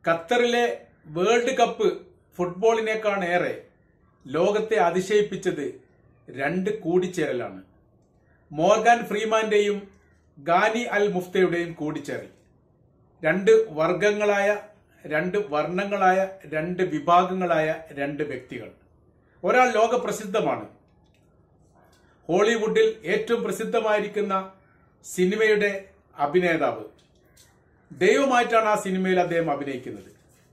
ഖത്തറിലെ world cup ഫുട്ബോളിനേക്കാളേറെ ലോകത്തെ അതിശയിപ്പിച്ചത് രണ്ട് കൂടിച്ചേരലാണ് മോർഗാൻ ഫ്രീമാന്റെയും ഗാനി അൽ മുഫ്തയുടെയും കൂടിച്ചേരൽ രണ്ട് വർഗങ്ങളായ രണ്ട് വർണ്ണങ്ങളായ രണ്ട് വിഭാഗങ്ങളായ രണ്ട് വ്യക്തികൾ ഒരാൾ ലോക പ്രസിദ്ധമാണ് ഹോളിവുഡിൽ ഏറ്റവും പ്രസിദ്ധമായിരിക്കുന്ന സിനിമയുടെ അഭിനേതാവ് ദൈവമായിട്ടാണ് ആ സിനിമയിൽ അദ്ദേഹം അഭിനയിക്കുന്നത്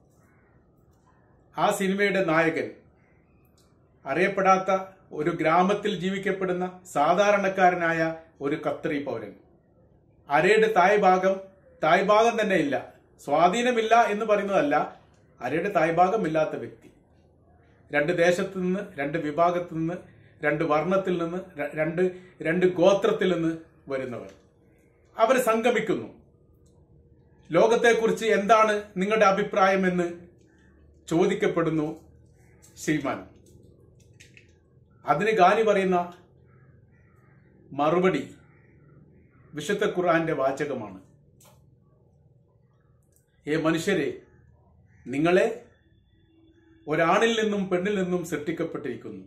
ആ സിനിമയുടെ നായകൻ അറിയപ്പെടാത്ത ഒരു ഗ്രാമത്തിൽ ജീവിക്കപ്പെടുന്ന സാധാരണക്കാരനായ ഒരു ഖത്തറി പൗരൻ അരയുടെ തായ് ഭാഗം തായ് ഭാഗം തന്നെ ഇല്ല സ്വാധീനമില്ല എന്ന് പറയുന്നതല്ല അരയുടെ തായ് ഭാഗം ഇല്ലാത്ത വ്യക്തി രണ്ട് ദേശത്തു നിന്ന് രണ്ട് വിഭാഗത്തിൽ നിന്ന് രണ്ട് വർണ്ണത്തിൽ നിന്ന് ര- രണ്ട് രണ്ട് ഗോത്രത്തിൽ നിന്ന് വരുന്നവർ അവർ സംഗമിക്കുന്നു ലോകത്തെക്കുറിച്ച് എന്താണ് നിങ്ങളുടെ അഭിപ്രായമെന്ന് ചോദിക്കപ്പെടുന്നു ശ്രീമാൻ അതിന് ഗാനി പറയുന്ന മറുപടി വിശുദ്ധ ഖുർആന്റെ വാചകമാണ് ഏ മനുഷ്യരെ നിങ്ങളെ ഒരാണിൽ നിന്നും പെണ്ണിൽ നിന്നും സൃഷ്ടിക്കപ്പെട്ടിരിക്കുന്നു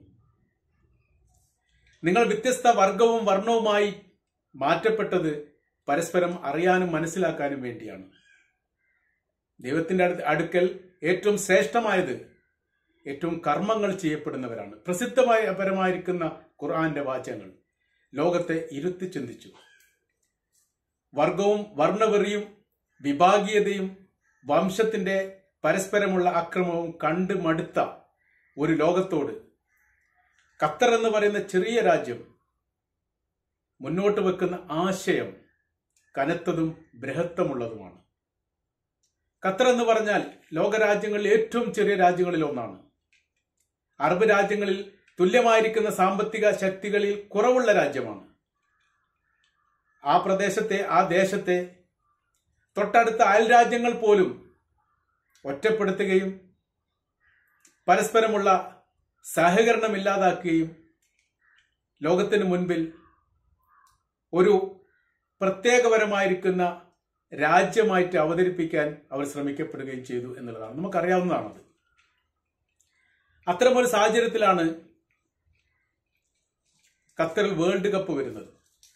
നിങ്ങൾ വ്യത്യസ്ത വർഗവും വർണ്ണവുമായി മാറ്റപ്പെട്ടത് പരസ്പരം അറിയാനും മനസ്സിലാക്കാനും വേണ്ടിയാണ് ദൈവത്തിന്റെ അടു- അടുക്കൽ ഏറ്റവും ശ്രേഷ്ഠമായത് ഏറ്റവും കർമ്മങ്ങൾ ചെയ്യപ്പെടുന്നവരാണ് പ്രസിദ്ധമായ പരമായിരിക്കുന്ന ഖുർആന്റെ വാചകങ്ങൾ ലോകത്തെ ഇരുത്തി ചിന്തിച്ചു വർഗവും വർണ്ണവെറിയും വിഭാഗീയതയും വംശത്തിന്റെ പരസ്പരമുള്ള അക്രമവും കണ്ട് മടുത്ത ഒരു ലോകത്തോട് ഖത്തർ എന്ന് പറയുന്ന ചെറിയ രാജ്യം മുന്നോട്ട് വെക്കുന്ന ആശയം കനത്തതും ബൃഹത്തമുള്ളതുമാണ് ഖത്തർ എന്ന് പറഞ്ഞാൽ ലോകരാജ്യങ്ങളിൽ ഏറ്റവും ചെറിയ രാജ്യങ്ങളിൽ ഒന്നാണ് അറബ് രാജ്യങ്ങളിൽ തുല്യമായിരിക്കുന്ന സാമ്പത്തിക ശക്തികളിൽ കുറവുള്ള രാജ്യമാണ് ആ പ്രദേശത്തെ ആ ദേശത്തെ തൊട്ടടുത്ത അയൽ രാജ്യങ്ങൾ പോലും ഒറ്റപ്പെടുത്തുകയും പരസ്പരമുള്ള സഹകരണം ഇല്ലാതാക്കുകയും ലോകത്തിന് മുൻപിൽ ഒരു പ്രത്യേകപരമായിരിക്കുന്ന രാജ്യമായിട്ട് അവതരിപ്പിക്കാൻ അവർ ശ്രമിക്കപ്പെടുകയും ചെയ്തു എന്നുള്ളതാണ് നമുക്കറിയാവുന്നതാണത് അത്തരമൊരു സാഹചര്യത്തിലാണ് ഖത്തറിൽ വേൾഡ് കപ്പ് വരുന്നത്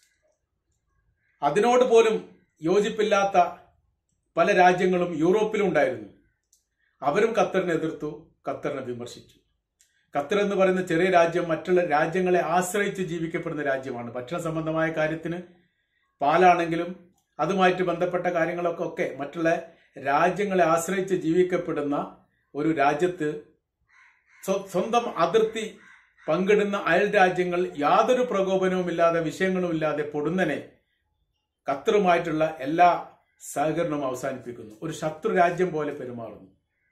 അതിനോട് പോലും യോജിപ്പില്ലാത്ത പല രാജ്യങ്ങളും യൂറോപ്പിലും ഉണ്ടായിരുന്നു അവരും ഖത്തറിനെ എതിർത്തു ഖത്തറിനെ വിമർശിച്ചു ഖത്തർ എന്ന് പറയുന്ന ചെറിയ രാജ്യം മറ്റുള്ള രാജ്യങ്ങളെ ആശ്രയിച്ച് ജീവിക്കപ്പെടുന്ന രാജ്യമാണ് ഭക്ഷണ സംബന്ധമായ കാര്യത്തിന് പാലാണെങ്കിലും അതുമായിട്ട് ബന്ധപ്പെട്ട കാര്യങ്ങളൊക്കെ ഒക്കെ മറ്റുള്ള രാജ്യങ്ങളെ ആശ്രയിച്ച് ജീവിക്കപ്പെടുന്ന ഒരു രാജ്യത്ത് സ്വ- സ്വന്തം അതിർത്തി പങ്കിടുന്ന അയൽ രാജ്യങ്ങൾ യാതൊരു പ്രകോപനവും ഇല്ലാതെ വിഷയങ്ങളും ഇല്ലാതെ പൊടുന്നനെ ഖത്തറുമായിട്ടുള്ള എല്ലാ സഹകരണവും അവസാനിപ്പിക്കുന്നു ഒരു ശത്രു രാജ്യം പോലെ പെരുമാറുന്നു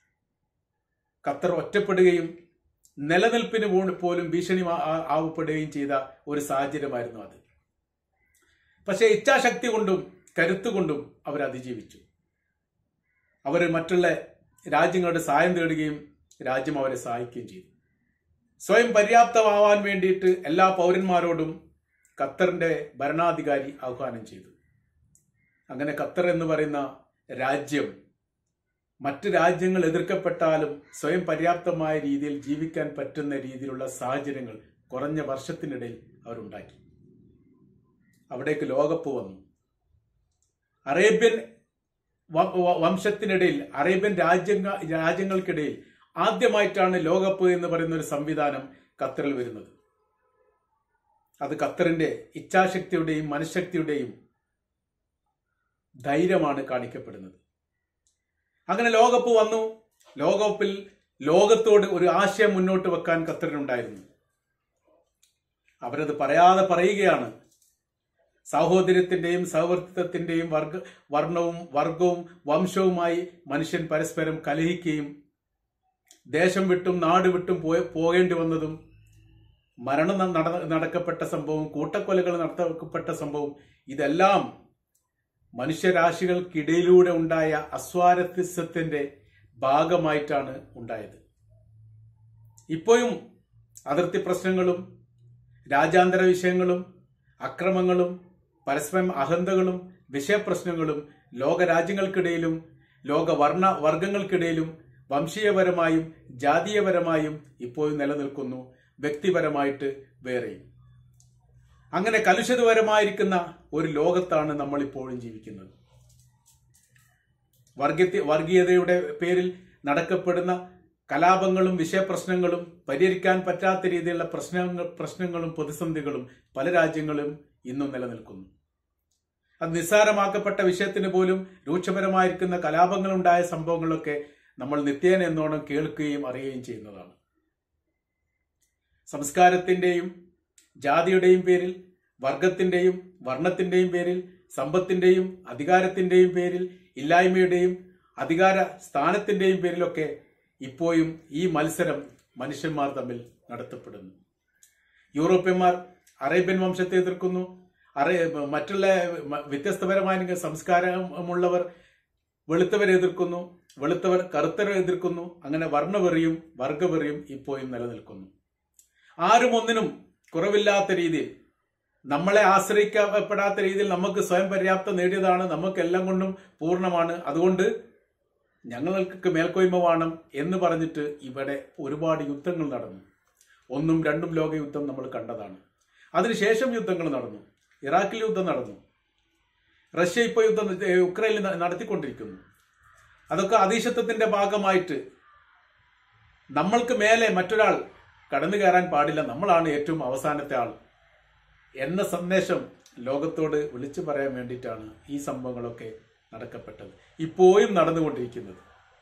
ഖത്തർ ഒറ്റപ്പെടുകയും നിലനിൽപ്പിന് പോ- പോലും ഭീഷണി ആ- ആ- ആവപ്പെടുകയും ചെയ്ത ഒരു സാഹചര്യമായിരുന്നു അത് പക്ഷേ ഇച്ഛാശക്തി കൊണ്ടും കരുത്തുകൊണ്ടും അവർ അതിജീവിച്ചു അവർ മറ്റുള്ള രാജ്യങ്ങളുടെ സഹായം തേടുകയും രാജ്യം അവരെ സഹായിക്കുകയും ചെയ്തു സ്വയം പര്യാപ്തമാവാൻ വേണ്ടിയിട്ട് എല്ലാ പൗരന്മാരോടും ഖത്തറിന്റെ ഭരണാധികാരി ആഹ്വാനം ചെയ്തു അങ്ങനെ ഖത്തർ എന്ന് പറയുന്ന രാജ്യം മറ്റ് രാജ്യങ്ങൾ എതിർക്കപ്പെട്ടാലും സ്വയം പര്യാപ്തമായ രീതിയിൽ ജീവിക്കാൻ പറ്റുന്ന രീതിയിലുള്ള സാഹചര്യങ്ങൾ കുറഞ്ഞ വർഷത്തിനിടയിൽ അവരുണ്ടാക്കി അവിടേക്ക് ലോകപ്പ് വന്നു അറേബ്യൻ വ- വ- വംശത്തിനിടയിൽ അറേബ്യൻ രാജ്യങ്ങ രാജ്യങ്ങൾക്കിടയിൽ ആദ്യമായിട്ടാണ് ലോകകപ്പ് എന്ന് പറയുന്ന ഒരു സംവിധാനം ഖത്തറിൽ വരുന്നത് അത് ഖത്തറിന്റെ ഇച്ഛാശക്തിയുടെയും മനഃശക്തിയുടെയും ധൈര്യമാണ് കാണിക്കപ്പെടുന്നത് അങ്ങനെ ലോകകപ്പ് വന്നു ലോകകപ്പിൽ ലോകത്തോട് ഒരു ആശയം മുന്നോട്ട് വെക്കാൻ ഖത്തറിനുണ്ടായിരുന്നു അവരത് പറയാതെ പറയുകയാണ് സാഹോദര്യത്തിന്റെയും സൗഹൃദത്തിന്റെയും വർഗ വർണ്ണവും വർഗവും വംശവുമായി മനുഷ്യൻ പരസ്പരം കലഹിക്കുകയും ദേശം വിട്ടും നാട് വിട്ടും പോയ പോകേണ്ടി വന്നതും മരണം ന- നട നടക്കപ്പെട്ട സംഭവം കൂട്ടക്കൊലകൾ നടത്തപ്പെട്ട സംഭവം ഇതെല്ലാം മനുഷ്യരാശികൾക്കിടയിലൂടെ ഉണ്ടായ അസ്വാരസ്യത്തിന്റെ ഭാഗമായിട്ടാണ് ഉണ്ടായത് ഇപ്പോഴും അതിർത്തി പ്രശ്നങ്ങളും രാജ്യാന്തര വിഷയങ്ങളും അക്രമങ്ങളും പരസ്പരം അഹന്തകളും വിഷയപ്രശ്നങ്ങളും ലോകരാജ്യങ്ങൾക്കിടയിലും ലോക വർണ്ണ വർഗങ്ങൾക്കിടയിലും വംശീയപരമായും ജാതീയപരമായും ഇപ്പോഴും നിലനിൽക്കുന്നു വ്യക്തിപരമായിട്ട് വേറെയും അങ്ങനെ കലുഷിതപരമായിരിക്കുന്ന ഒരു ലോകത്താണ് നമ്മൾ ഇപ്പോഴും ജീവിക്കുന്നത് വർഗീയ വർഗീയതയുടെ പേരിൽ നടക്കപ്പെടുന്ന കലാപങ്ങളും വിഷയപ്രശ്നങ്ങളും പരിഹരിക്കാൻ പറ്റാത്ത രീതിയിലുള്ള പ്രശ്നങ്ങൾ പ്രശ്നങ്ങളും പ്രതിസന്ധികളും പല രാജ്യങ്ങളും ഇന്നും നിലനിൽക്കുന്നു അത് നിസ്സാരമാക്കപ്പെട്ട വിഷയത്തിന് പോലും രൂക്ഷപരമായിരിക്കുന്ന കലാപങ്ങളുണ്ടായ സംഭവങ്ങളൊക്കെ നമ്മൾ നിത്യേന എന്നോണം കേൾക്കുകയും അറിയുകയും ചെയ്യുന്നതാണ് സംസ്കാരത്തിന്റെയും ജാതിയുടെയും പേരിൽ വർഗത്തിന്റെയും വർണ്ണത്തിന്റെയും പേരിൽ സമ്പത്തിന്റെയും അധികാരത്തിന്റെയും പേരിൽ ഇല്ലായ്മയുടെയും അധികാര സ്ഥാനത്തിന്റെയും പേരിലൊക്കെ ഇപ്പോഴും ഈ മത്സരം മനുഷ്യന്മാർ തമ്മിൽ നടത്തപ്പെടുന്നു യൂറോപ്യന്മാർ അറേബ്യൻ വംശത്തെ എതിർക്കുന്നു അറേ മറ്റുള്ള മ- വ്യത്യസ്തപരമായ സംസ്കാരമുള്ളവർ വെളുത്തവരെ എതിർക്കുന്നു വെളുത്തവർ കറുത്തവരെ എതിർക്കുന്നു അങ്ങനെ വർണ്ണവെറിയും വർഗവെറിയും ഇപ്പോഴും നിലനിൽക്കുന്നു ആരും ഒന്നിനും കുറവില്ലാത്ത രീതിയിൽ നമ്മളെ ആശ്രയിക്കപ്പെടാത്ത രീതിയിൽ നമുക്ക് സ്വയം പര്യാപ്തം നേടിയതാണ് നമുക്ക് എല്ലാം കൊണ്ടും പൂർണ്ണമാണ് അതുകൊണ്ട് ഞങ്ങൾക്ക് മേൽക്കോയ്മ വേണം എന്ന് പറഞ്ഞിട്ട് ഇവിടെ ഒരുപാട് യുദ്ധങ്ങൾ നടന്നു ഒന്നും രണ്ടും ലോക യുദ്ധം നമ്മൾ കണ്ടതാണ് അതിനുശേഷം യുദ്ധങ്ങൾ നടന്നു ഇറാഖിൽ യുദ്ധം നടന്നു റഷ്യ ഇപ്പോൾ യുദ്ധം ഏ, ഉക്രൈനിൽ ന- നടത്തിക്കൊണ്ടിരിക്കുന്നു അതൊക്കെ അതീശത്വത്തിന്റെ ഭാഗമായിട്ട് നമ്മൾക്ക് മേലെ മറ്റൊരാൾ കടന്നു കയറാൻ പാടില്ല നമ്മളാണ് ഏറ്റവും അവസാനത്തെ ആൾ എന്ന സന്ദേശം ലോകത്തോട് വിളിച്ചു പറയാൻ വേണ്ടിയിട്ടാണ് ഈ സംഭവങ്ങളൊക്കെ നടക്കപ്പെട്ടത് ഇപ്പോഴും നടന്നുകൊണ്ടിരിക്കുന്നത്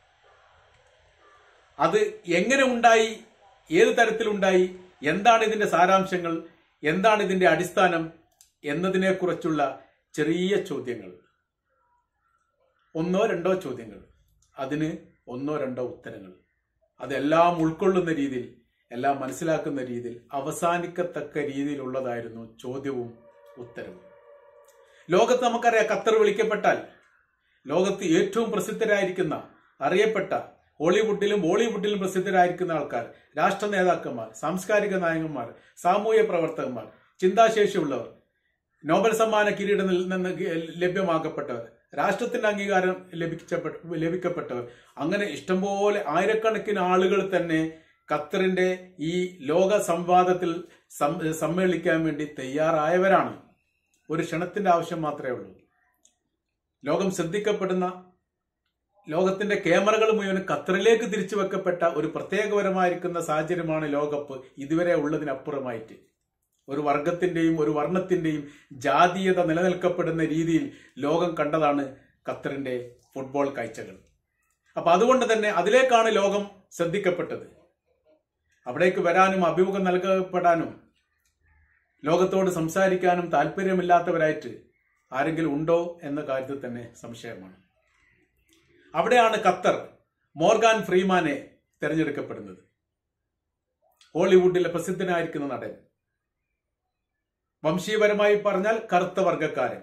അത് എങ്ങനെ ഉണ്ടായി ഏത് തരത്തിലുണ്ടായി എന്താണ് ഇതിന്റെ സാരാംശങ്ങൾ എന്താണ് ഇതിന്റെ അടിസ്ഥാനം എന്നതിനെക്കുറിച്ചുള്ള ചെറിയ ചോദ്യങ്ങൾ ഒന്നോ രണ്ടോ ചോദ്യങ്ങൾ അതിന് ഒന്നോ രണ്ടോ ഉത്തരങ്ങൾ അതെല്ലാം ഉൾക്കൊള്ളുന്ന രീതിയിൽ എല്ലാം മനസ്സിലാക്കുന്ന രീതിയിൽ അവസാനിക്കത്തക്ക രീതിയിലുള്ളതായിരുന്നു ചോദ്യവും ഉത്തരവും ലോകത്ത് നമുക്കറിയാം ഖത്തർ വിളിക്കപ്പെട്ടാൽ ലോകത്ത് ഏറ്റവും പ്രസിദ്ധരായിരിക്കുന്ന അറിയപ്പെട്ട ഹോളിവുഡിലും ബോളിവുഡിലും പ്രസിദ്ധരായിരിക്കുന്ന ആൾക്കാർ രാഷ്ട്ര നേതാക്കന്മാർ സാംസ്കാരിക നായകന്മാർ സാമൂഹ്യ പ്രവർത്തകന്മാർ ചിന്താശേഷിയുള്ളവർ നോബൽ സമ്മാന കിരീടത്തിൽ നിന്ന് ലഭ്യമാക്കപ്പെട്ടവർ രാഷ്ട്രത്തിന്റെ അംഗീകാരം ലഭിക്കപ്പെട്ട ലഭിക്കപ്പെട്ടവർ അങ്ങനെ ഇഷ്ടംപോലെ ആയിരക്കണക്കിന് ആളുകൾ തന്നെ ഖത്തറിന്റെ ഈ ലോക സംവാദത്തിൽ സം- സമ്മേളിക്കാൻ വേണ്ടി തയ്യാറായവരാണ് ഒരു ക്ഷണത്തിന്റെ ആവശ്യം മാത്രമേ ഉള്ളൂ ലോകം ശ്രദ്ധിക്കപ്പെടുന്ന ലോകത്തിന്റെ ക്യാമറകൾ മുഴുവൻ ഖത്തറിലേക്ക് തിരിച്ചു വെക്കപ്പെട്ട ഒരു പ്രത്യേകപരമായിരിക്കുന്ന സാഹചര്യമാണ് ലോകകപ്പ് ഇതുവരെ ഉള്ളതിനപ്പുറമായിട്ട് ഒരു വർഗത്തിന്റെയും ഒരു വർണ്ണത്തിന്റെയും ജാതീയത നിലനിൽക്കപ്പെടുന്ന രീതിയിൽ ലോകം കണ്ടതാണ് ഖത്തറിന്റെ ഫുട്ബോൾ കാഴ്ചകൾ അപ്പൊ അതുകൊണ്ട് തന്നെ അതിലേക്കാണ് ലോകം ശ്രദ്ധിക്കപ്പെട്ടത് അവിടേക്ക് വരാനും അഭിമുഖം നൽകപ്പെടാനും ലോകത്തോട് സംസാരിക്കാനും താല്പര്യമില്ലാത്തവരായിട്ട് ആരെങ്കിലും ഉണ്ടോ എന്ന കാര്യത്തിൽ തന്നെ സംശയമാണ് അവിടെയാണ് ഖത്തർ മോർഗാൻ ഫ്രീമാനെ തെരഞ്ഞെടുക്കപ്പെടുന്നത് ഹോളിവുഡിലെ പ്രസിദ്ധനായിരിക്കുന്ന നടൻ വംശീയപരമായി പറഞ്ഞാൽ കറുത്ത വർഗക്കാരൻ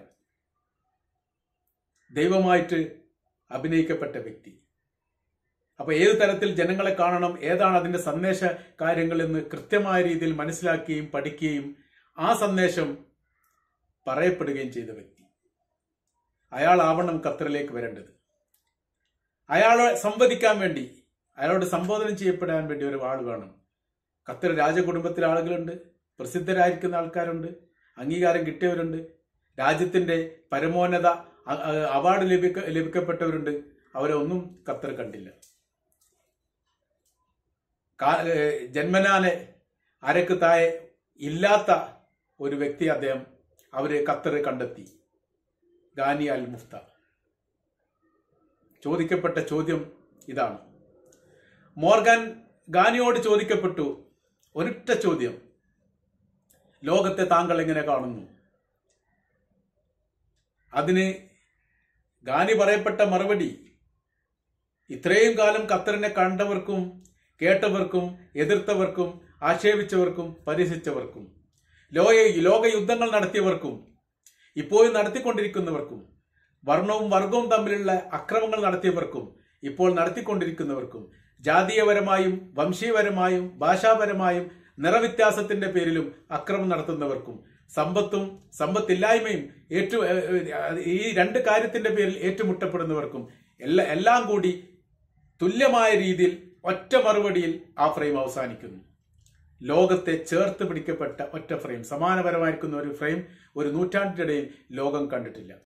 ദൈവമായിട്ട് അഭിനയിക്കപ്പെട്ട വ്യക്തി അപ്പൊ ഏത് തരത്തിൽ ജനങ്ങളെ കാണണം ഏതാണ് അതിന്റെ സന്ദേശ കാര്യങ്ങൾ എന്ന് കൃത്യമായ രീതിയിൽ മനസ്സിലാക്കുകയും പഠിക്കുകയും ആ സന്ദേശം പറയപ്പെടുകയും ചെയ്ത വ്യക്തി അയാളാവണം ഖത്തറിലേക്ക് വരേണ്ടത് അയാളെ സംവദിക്കാൻ വേണ്ടി അയാളോട് സംബോധന ചെയ്യപ്പെടാൻ വേണ്ടി ഒരു ആൾ വേണം ഖത്തർ രാജകുടുംബത്തിലെ ആളുകളുണ്ട് പ്രസിദ്ധരായിരിക്കുന്ന ആൾക്കാരുണ്ട് അംഗീകാരം കിട്ടിയവരുണ്ട് രാജ്യത്തിന്റെ പരമോന്നത അ- അ- അവാർഡ് ലഭിക്ക ലഭിക്കപ്പെട്ടവരുണ്ട് അവരെ ഒന്നും ഖത്തർ കണ്ടില്ല കാ- ഏഹ് ജന്മനാലെ അരക്ക് താഴെ ഇല്ലാത്ത ഒരു വ്യക്തി അദ്ദേഹം അവര് ഖത്തർ കണ്ടെത്തി ഗാനി അൽ മുഫ്ത ചോദിക്കപ്പെട്ട ചോദ്യം ഇതാണ് മോർഗൻ ഗാനിയോട് ചോദിക്കപ്പെട്ടു ഒരൊറ്റ ചോദ്യം ലോകത്തെ താങ്കൾ എങ്ങനെ കാണുന്നു അതിന് ഗാനി പറയപ്പെട്ട മറുപടി ഇത്രയും കാലം ഖത്തറിനെ കണ്ടവർക്കും കേട്ടവർക്കും എതിർത്തവർക്കും ആക്ഷേപിച്ചവർക്കും പരിഹസിച്ചവർക്കും ലോക ലോക യുദ്ധങ്ങൾ നടത്തിയവർക്കും ഇപ്പോഴും നടത്തിക്കൊണ്ടിരിക്കുന്നവർക്കും വർണ്ണവും വർഗവും തമ്മിലുള്ള അക്രമങ്ങൾ നടത്തിയവർക്കും ഇപ്പോൾ നടത്തിക്കൊണ്ടിരിക്കുന്നവർക്കും ജാതീയപരമായും വംശീയപരമായും ഭാഷാപരമായും നിറവ്യത്യാസത്തിന്റെ പേരിലും അക്രമം നടത്തുന്നവർക്കും സമ്പത്തും സമ്പത്തില്ലായ്മയും ഏറ്റു ഏഹ്, ഏഹ്, ഈ രണ്ട് കാര്യത്തിന്റെ പേരിൽ ഏറ്റുമുട്ടപ്പെടുന്നവർക്കും എല്ലാ എല്ലാം കൂടി തുല്യമായ രീതിയിൽ ഒറ്റ മറുപടിയിൽ ആ ഫ്രെയിം അവസാനിക്കുന്നു ലോകത്തെ ചേർത്ത് പിടിക്കപ്പെട്ട ഒറ്റ ഫ്രെയിം സമാനപരമായിരിക്കുന്ന ഒരു ഫ്രെയിം ഒരു നൂറ്റാണ്ടിനിടയിൽ ലോകം കണ്ടിട്ടില്ല